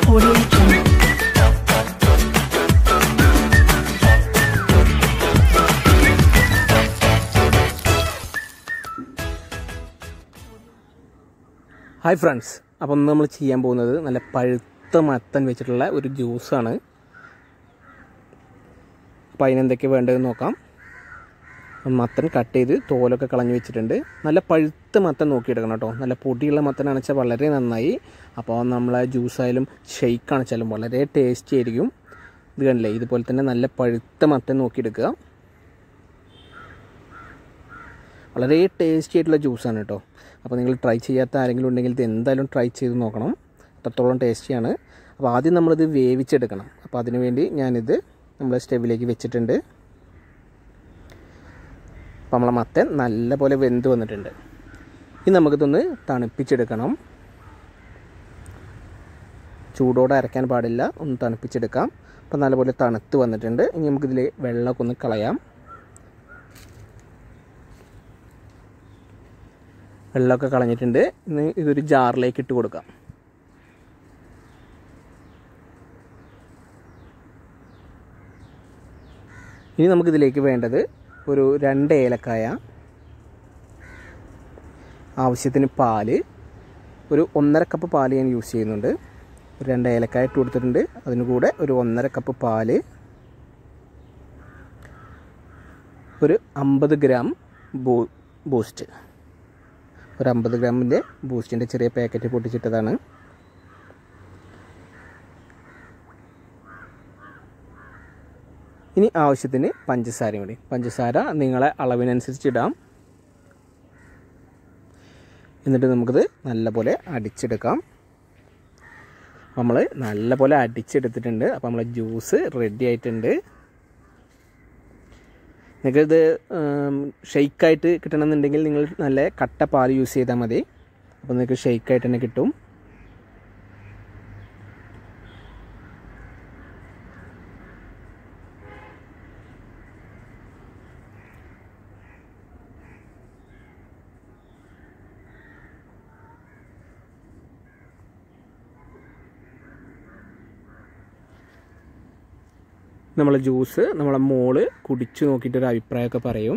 Audio Jungle. Hi friends അപ്പം ഇന്ന് നമ്മൾ ചെയ്യാൻ പോകുന്നത് നല്ല പഴുത്ത മത്തൻ വെച്ചിട്ടുള്ള ഒരു ജ്യൂസാണ് അപ്പോൾ അതിനെന്തൊക്കെ വേണ്ടതെന്ന് നോക്കാം മത്തൻ കട്ട് ചെയ്ത് തോലൊക്കെ കളഞ്ഞ് വെച്ചിട്ടുണ്ട് നല്ല പഴുത്ത മത്തൻ നോക്കിയെടുക്കണം കേട്ടോ നല്ല പൊടിയുള്ള മത്തനാണെന്ന് വെച്ചാൽ വളരെ നന്നായി അപ്പോൾ നമ്മളെ ജ്യൂസായാലും ഷെയ്ക്കാണെന്ന് വെച്ചാലും വളരെ ടേസ്റ്റി ആയിരിക്കും ഇത് കണ്ടില്ലേ ഇതുപോലെ തന്നെ നല്ല പഴുത്ത മത്തൻ നോക്കിയെടുക്കുക വളരെ ടേസ്റ്റി ആയിട്ടുള്ള ജ്യൂസാണ് കേട്ടോ അപ്പോൾ നിങ്ങൾ ട്രൈ ചെയ്യാത്ത ആരെങ്കിലും ഉണ്ടെങ്കിൽ ഇത് എന്തായാലും ട്രൈ ചെയ്ത് നോക്കണം അത്രത്തോളം ടേസ്റ്റിയാണ് അപ്പോൾ ആദ്യം നമ്മളിത് വേവിച്ചെടുക്കണം അപ്പോൾ അതിന് വേണ്ടി ഞാനിത് നമ്മൾ സ്റ്റെവിലേക്ക് വെച്ചിട്ടുണ്ട് അപ്പോൾ നമ്മളെ മത്തൻ നല്ലപോലെ വെന്ത് വന്നിട്ടുണ്ട് ഇനി നമുക്കിതൊന്ന് തണുപ്പിച്ചെടുക്കണം ചൂടോടെ അരയ്ക്കാൻ പാടില്ല ഒന്ന് തണുപ്പിച്ചെടുക്കാം അപ്പോൾ നല്ലപോലെ തണുത്ത് വന്നിട്ടുണ്ട് ഇനി നമുക്കിതിൽ വെള്ളമൊക്കെ ഒന്ന് കളയാം വെള്ളമൊക്കെ കളഞ്ഞിട്ടുണ്ട് ഇനി ഇതൊരു ജാറിലേക്ക് ഇട്ട് കൊടുക്കാം ഇനി നമുക്കിതിലേക്ക് വേണ്ടത് ഒരു രണ്ട് ഏലക്കായ ആവശ്യത്തിന് പാല് ഒരു ഒന്നര കപ്പ് പാല് ഞാൻ യൂസ് ചെയ്യുന്നുണ്ട് ഒരു രണ്ട് ഏലക്കായ ഇട്ട് കൊടുത്തിട്ടുണ്ട് അതിന് കൂടെ ഒരു ഒന്നര കപ്പ് പാല് ഒരു അമ്പത് ഗ്രാം ബൂ ബൂസ്റ്റ് ഒരു അമ്പത് ഗ്രാമിൻ്റെ ബൂസ്റ്റിൻ്റെ ചെറിയ പാക്കറ്റ് പൊട്ടിച്ചിട്ടതാണ് ഇനി ആവശ്യത്തിന് പഞ്ചസാരയും കൂടി പഞ്ചസാര നിങ്ങളെ അളവിനനുസരിച്ച് ഇടാം എന്നിട്ട് നമുക്കിത് നല്ലപോലെ അടിച്ചെടുക്കാം നമ്മൾ നല്ലപോലെ അടിച്ചെടുത്തിട്ടുണ്ട് അപ്പോൾ നമ്മളെ ജ്യൂസ് റെഡി ആയിട്ടുണ്ട് നിങ്ങൾക്കിത് ഷെയ്ക്കായിട്ട് കിട്ടണമെന്നുണ്ടെങ്കിൽ നിങ്ങൾ നല്ല കട്ട പാൽ യൂസ് ചെയ്താൽ മതി അപ്പോൾ നിങ്ങൾക്ക് ഷെയ്ക്കായിട്ട് തന്നെ കിട്ടും നമ്മളെ ജ്യൂസ് നമ്മളെ മോള് കുടിച്ചു നോക്കിയിട്ടൊരു അഭിപ്രായമൊക്കെ പറയും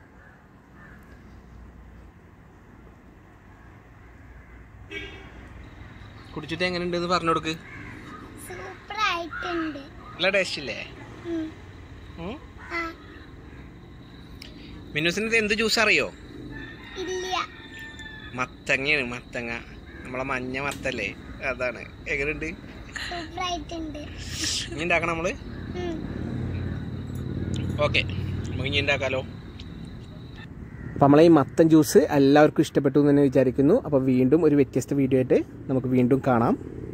കുടിച്ചിട്ട് എങ്ങനെയുണ്ടെന്ന് പറഞ്ഞു കൊടുക്ക് സൂപ്പർ ആയിട്ടുണ്ട് നല്ല ടേസ്റ്റ് ഇല്ലേ ഉം. ആ മിന്നുസിന് ഇത് എന്ത് ജ്യൂസ് അറിയോ ഇല്ല മത്തങ്ങയാണ് മത്തങ്ങ നമ്മളെ മഞ്ഞ മത്തല്ലേ അതാണ് എങ്ങനെയുണ്ട് സൂപ്പർ ആയിട്ടുണ്ട് ഇനി ഉണ്ടാക്കണം നമ്മള് ഉം. ഓക്കെ നമുക്ക് ഇനി ഉണ്ടാക്കാലോ അപ്പോൾ നമ്മളെ ഈ മത്തൻ ജ്യൂസ് എല്ലാവർക്കും ഇഷ്ടപ്പെട്ടു എന്ന് തന്നെ വിചാരിക്കുന്നു അപ്പോൾ വീണ്ടും ഒരു വ്യത്യസ്ത വീഡിയോ ആയിട്ട് നമുക്ക് വീണ്ടും കാണാം